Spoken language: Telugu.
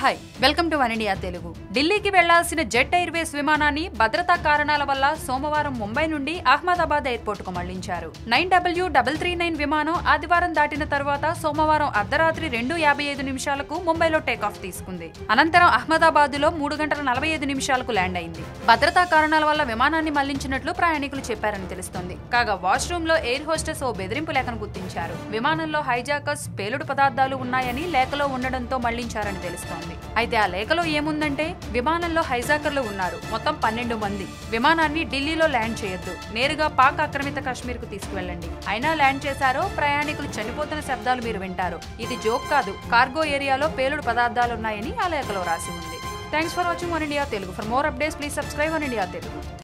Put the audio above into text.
hi welcome to one India Telugu ఢిల్లీకి వెళ్లాల్సిన జెట్ ఎయిర్వేస్ విమానాన్ని భద్రతా కారణాల వల్ల సోమవారం ముంబై నుండి అహ్మదాబాద్ ఎయిర్పోర్ట్ కు మళ్లించారు nine W double three nine విమానం ఆదివారం దాటిన తర్వాత సోమవారం అర్ధరాత్రి రెండు యాభై ఐదు నిమిషాలకు ముంబైలో టేకాఫ్ తీసుకుంది అనంతరం అహ్మదాబాద్ లో మూడు గంటల నలభై ఐదు నిమిషాలకు ల్యాండ్ అయింది భద్రతా కారణాల వల్ల విమానాన్ని మళ్లించినట్లు ప్రయాణికులు చెప్పారని తెలుస్తోంది కాగా వాష్రూమ్ లో ఎయిర్ హోస్టెస్ ఓ బెదిరింపు లేఖను గుర్తించారు విమానంలో హైజాకర్స్ పేలుడు పదార్థాలు ఉన్నాయని లేఖలో ఉండడంతో మళ్లించారని తెలుస్తోంది అయితే ఆ లేఖలో ఏముందంటే విమానంలో హైజాకర్లు ఉన్నారు మొత్తం పన్నెండు మంది విమానాన్ని ఢిల్లీలో ల్యాండ్ చేయొద్దు నేరుగా పాక్ ఆక్రమిత కాశ్మీర్ కు తీసుకువెళ్ళండి అయినా ల్యాండ్ చేశారో ప్రయాణికులు చనిపోతున్న శబ్దాలు మీరు వింటారు ఇది జోక్ కాదు కార్గో ఏరియాలో పేలుడు పదార్థాలు ఉన్నాయని ఆ లేఖలో రాసి ఉంది thanks for watching one India Telugu for more updates please subscribe one India Telugu